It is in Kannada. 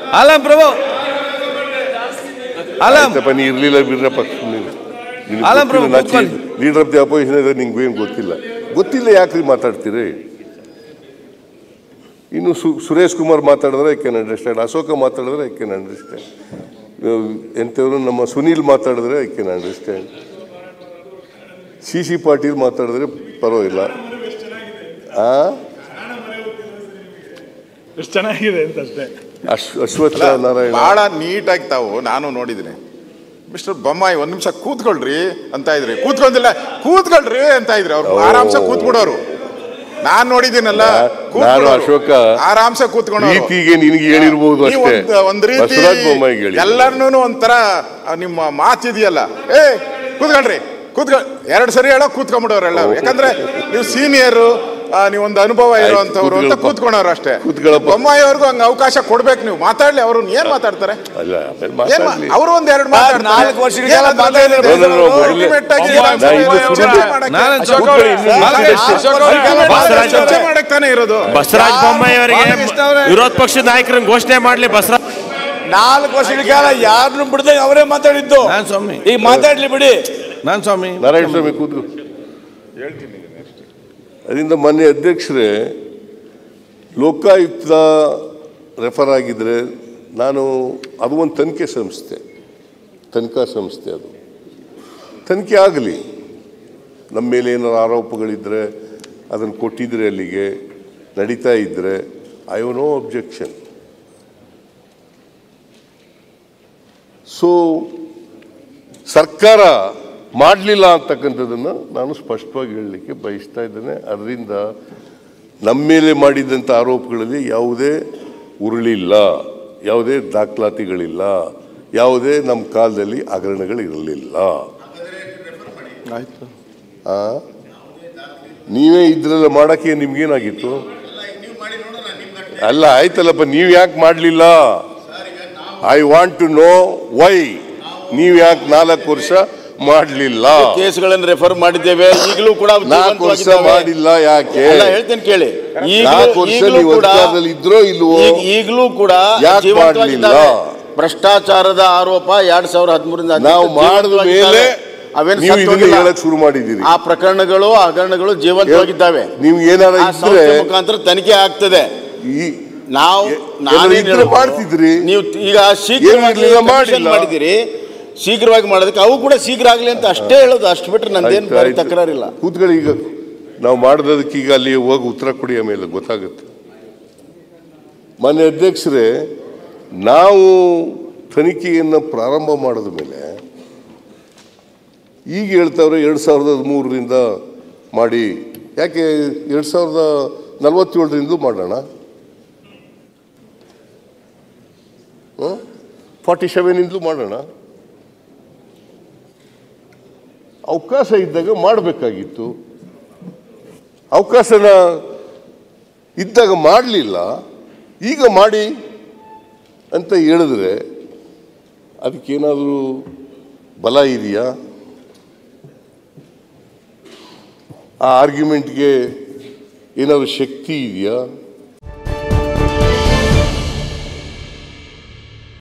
ಆಲಂ ಪ್ರಭು ಆಲಂ ಆಯ್ತಪ್ಪ ನೀ ಇರ್ಲಿಲ್ಲ ಬಿಡ್ರಪ್ಪ ಆಲಂ ಪ್ರಭು, ಕೂತ್ಕೊಳ್ಳಿ. ಲೀಡರ್ ಆಫ್ ದಿ ಅಪೋಸಿಷನ್ ಇದ್ರೆ ನಿಂಗೆ ಏನು ಗೊತ್ತಿಲ್ಲ ಗೊತ್ತಿಲ್ಲ ಯಾಕ್ರಿ ಮಾತಾಡ್ತೀರಿ ಇನ್ನು ಸು ಸುರೇಶ್ ಕುಮಾರ್ ಮಾತಾಡಿದ್ರೆ ಐ ಕ್ಯಾನ್ ಅಂಡರ್ಸ್ಟ್ಯಾಂಡ್ ಅಶೋಕ ಮಾತಾಡಿದ್ರೆ ಐ ಕ್ಯಾನ್ ಅಂಡರ್ಸ್ಟ್ಯಾಂಡ್ ಎಂಥವ್ರು ನಮ್ಮ ಸುನೀಲ್ ಮಾತಾಡಿದ್ರೆ I can understand C C Patil ಮಾತಾಡಿದ್ರೆ ಪರವಾಗಿಲ್ಲ ಆ ಎಷ್ಟು ಚೆನ್ನಾಗಿದೆ ಅಂತ ಅಷ್ಟೇ ಅಶ್ ಅಶ್ವತ್ಥ ನಾರಾಯಣ ಬಹಳ ನೀಟಾಗಿ ತಾವು ನಾನು ನೋಡಿದ್ದೀನಿ ಮಿಸ್ಟರ್ ಬೊಮ್ಮಾಯಿ ಒಂದ್ ನಿಮಿಷ ಕೂತ್ಕೊಳ್ರಿ ಅಂತ ಇದ್ರಿ ಕೂತ್ಕೊಂದಿಲ್ಲ ಕೂತ್ಕೊಳ್ರಿ ಅಂತ ಇದ್ರಿ ಅವ್ರು ಓ. ಆರಾಮ್ಸೆ ಕೂತ್ಬಿಡೋರು ನಾನ್ ನೋಡಿದ್ದೀನಲ್ಲ ನಾ- ಕೂತ್ಬಿಡೋರು. ನಾನು ಅಶೋಕ ಆರಾಮ್ಸೆ ಕೂತ್ಕೊಂಡು ಪ್ರೀತಿಗೆ ನಿನಗೆ ಹೇಳಿರ್ಬೋದು ಅಷ್ಟೇ ಒಂದ್ ರೀತಿ ಬಸವರಾಜ ಬೊಮ್ಮಾಯಿಗೆ ಹೇಳಿ ಎಲ್ಲರನ್ನೂ ಒಂಥರ ಆ, ನಿಮ್ಮ ಮಾತಿದೆಯಲ್ಲ ಏ ಕೂತ್ಕೊಳ್ರಿ ಕೂತ್ಕೊಳ್ ಎರಡು ಸರಿ ಹೇಳೋ ಕೂತ್ಕೊಂಡ್ಬಿಡೋರು ಎಲ್ಲ ಯಾಕಂದ್ರೆ ನೀವು ಸೀನಿಯರು ನೀವೊಂದು ಅನುಭವ ಆಯ್ತು, ಇರುವಂತವ್ರು ಅಂತ ಕೂತ್ಕೊಳ್ಳಪ್ಪ. ಕೂತ್ಕೊಂಡವ್ರು ಅಷ್ಟೇ ಕೂತ್ಕೊಳ್ಳಪ್ಪ. ಬೊಮ್ಮಾಯಿ ಅವ್ರಿಗೂ ಹಂಗ ಅವಕಾಶ ಕೊಡ್ಬೇಕು ನೀವು ಮಾತಾಡ್ಲಿ ಅವ್ರು ಏನ್ ಮಾತಾಡ್ತಾರೆ ಅಲ್ಲ ಆಮೇಲೆ ಏನ್ ಮಾತಾಡ್ಲಿ ಅವರು ಒಂದ್ ಎರಡು ನಾಲ್ಕು ವರ್ಷಗಳಿಗೆಲ್ಲ ಮಾತಾಡಿದ್ರೆ No, no, no, ಮೊದಲೇ- ನಾ ಇದು ಸುಮ್ಮನೆ- ನಾನು ಅಶೋಕ್ ಅವ್ರೆ, ಇನ್ನು ಆಲಂ ನಿಮಿಷ ಪ್ರಭು, ಚರ್ಚೆ ಮಾಡಕ್ ತಾನೇ ಇರೋದು ಬಸವರಾಜ ಬೊಮ್ಮಾಯಿ ಅವರಿಗೆ ಬಾಲಕೃಷ್ಣ ಅವರೇ. ವಿರೋಧ ಪಕ್ಷದ ನಾಯಕರನ್ನ ಘೋಷಣೆ ಮಾಡ್ಲಿ ಬಸವರಾಜ ನಾಲ್ಕು ವರ್ಷಗಳ ಕಾಲ ಯಾರನ್ನು ಬಿಡದೆ ಅವರೇ ಮಾತಾಡಿದ್ದು ನಾನ್ ಸ್ವಾಮಿ ಈಗ ಮಾತಾಡ್ಲಿ ಬಿಡಿ ನಾನ್ ಸ್ವಾಮಿ ನಾರಾಯಣ ಸ್ವಾಮಿ ಕೂತ್ಕೊ ಅದರಿಂದ ಮೊನ್ನೆ ಅಧ್ಯಕ್ಷರೇ ಲೋಕಾಯುಕ್ತ ರೆಫರ್ ಆಗಿದ್ರೆ ನಾನು ಅದು ಒಂದು ತನಿಖೆ ಸಂಸ್ಥೆ ತನಿಖಾ ಸಂಸ್ಥೆ ಅದು ತನಿಖೆ ಆಗಲಿ ನಮ್ಮ ಮೇಲೆ ಏನಾರು ಆರೋಪಗಳಿದ್ದರೆ ಅದನ್ನು ಕೊಟ್ಟಿದ್ರೆ ಅಲ್ಲಿಗೆ ನಡೀತಾ ಇದ್ದರೆ I have no objection so ಸರ್ಕಾರ ಮಾಡಲಿಲ್ಲ ಅಂತಕ್ಕಂಥದ್ದನ್ನು ನಾನು ಸ್ಪಷ್ಟವಾಗಿ ಹೇಳಲಿಕ್ಕೆ ಬಯಸ್ತಾ ಇದ್ದೇನೆ ಅದರಿಂದ ನಮ್ಮ ಮೇಲೆ ಮಾಡಿದಂಥ ಆರೋಪಗಳಲ್ಲಿ ಯಾವುದೇ ಉರುಳಿಲ್ಲ ಯಾವುದೇ ದಾಖಲಾತಿಗಳಿಲ್ಲ ಯಾವುದೇ ನಮ್ಮ ಕಾಲದಲ್ಲಿ ಹಗರಣಗಳಿರಲಿಲ್ಲ ಆ? ನೀವೇ ಇದ್ರೆಲ್ಲ ಮಾಡೋಕ್ಕೆ ನಿಮ್ಗೇನಾಗಿತ್ತು ಅಲ್ಲ ಆಯ್ತಲ್ಲಪ್ಪ ನೀವು ಯಾಕೆ ಮಾಡಲಿಲ್ಲ I want to know why ನೀವು ಯಾಕೆ ನಾಲ್ಕು ವರ್ಷ ಮಾಡಲಿಲ್ಲ ಕೇಸ್ಗಳನ್ನು ರೆಫರ್ ಮಾಡಿದ್ದೇವೆ ಈಗಲೂ ಕೂಡ ಅವು ನಾಲ್ಕು ವರ್ಷ ಜೀವಂತವಾಗಿದ್ದಾವೆ. ಮಾಡಿಲ್ಲ ಯಾಕೆ ಅಲ್ಲ ಹೇಳ್ತೇನೆ ಕೇಳಿ ಈಗಲೂ- ನಾಲ್ಕು ವರ್ಷ ಈಗಲೂ ನೀವು ಕೂಡ ಅಧಿಕಾರದಲ್ಲಿ ಇದ್ರೋ ಇಲ್ವೋ ಈಗ- ಈಗಲೂ ಕೂಡ ಯಾಕ್ ಜೀವಂತವಾಗಿದ್ದಾವೆ. ಮಾಡ್ಲಿಲ್ಲ? ಭ್ರಷ್ಟಾಚಾರದ ಆರೋಪ ಎರಡ್ ಸಾವಿರದ ಹದಿಮೂರರಿಂದ ನಾವು ಮಾಡಿದ ಮೇಲೆ ಅವೇನು ನೀವು ಇದನ್ನ ಸತ್ತೋಗಿಲ್ಲ. ಹೇಳಕ್ ಶುರು ಮಾಡಿದ್ದೀರಿ ಆ ಪ್ರಕರಣಗಳು ಹಗರಣಗಳು ಜೀವಂತವಾಗಿದ್ದಾವೆ ನೀವು ಏನಾರ ಆ ಇದ್ರೆ ಸಂಸ್ಥೆ ಮುಖಾಂತರ ತನಿಖೆ ಆಗ್ತದೆ ಈ ನಾವು ಎ- ನಾನೇನ್ ಏನಾದ್ರು ಇದ್ರೆ ಹೇಳೋದು? ಮಾಡ್ತಿದ್ರಿ. ನೀವು ಈಗ ಶೀಘ್ರವಾಗಿ ಏನಿರ್ಲಿಲ್ಲ, commission ಮಾಡಿಲ್ಲ. ಮಾಡಿದಿರಿ ಶೀಘ್ರವಾಗಿ ಮಾಡೋದಕ್ಕೆ ಅವು ಕೂಡ ಶೀಘ್ರ ಆಗ್ಲಿ ಅಂತ ಅಷ್ಟೇ ಹೇಳೋದು ಅಷ್ಟು ಬಿಟ್ರೆ ನಂದೇನು ಆಯ್ತು, ಬೇರೆ ಆಯ್ತು. ತಕರಾರಿಲ್ಲ ಕೂತ್ಕೊಳ್ಳಿ ಈಗ ನಾವು ಮಾಡಿದದಕ್ಕೆ ಈಗ ಅಲ್ಲಿ ಹೋಗಿ ಉತ್ತರ ಕೊಡಿ ಆಮೇಲೆ ಗೊತ್ತಾಗುತ್ತೆ ಮಾನ್ಯ ಅಧ್ಯಕ್ಷರೇ ನಾವು ತನಿಖೆಯನ್ನು ಪ್ರಾರಂಭ ಮಾಡಿದ ಮೇಲೆ ಈಗ ಹೇಳ್ತಾವ್ರೆ ಎರಡು ಸಾವಿರದ ಹದಿಮೂರರಿಂದ ಮಾಡಿ ಯಾಕೆ ಎರಡು ಸಾವಿರದ ನಲವತ್ತೇಳರಿಂದಲೂ ಮಾಡೋಣ ಫಾರ್ಟಿ ಸೆವೆನಿಂದಲೂ ಮಾಡೋಣ ಅವಕಾಶ ಇದ್ದಾಗ ಮಾಡಬೇಕಾಗಿತ್ತು ಅವಕಾಶನ ಇದ್ದಾಗ ಮಾಡಲಿಲ್ಲ ಈಗ ಮಾಡಿ ಅಂತ ಹೇಳಿದ್ರೆ ಅದಕ್ಕೇನಾದರೂ ಬಲ ಇದೆಯಾ ಆ ಆರ್ಗ್ಯುಮೆಂಟ್ಗೆ ಏನಾದರೂ ಶಕ್ತಿ ಇದೆಯಾ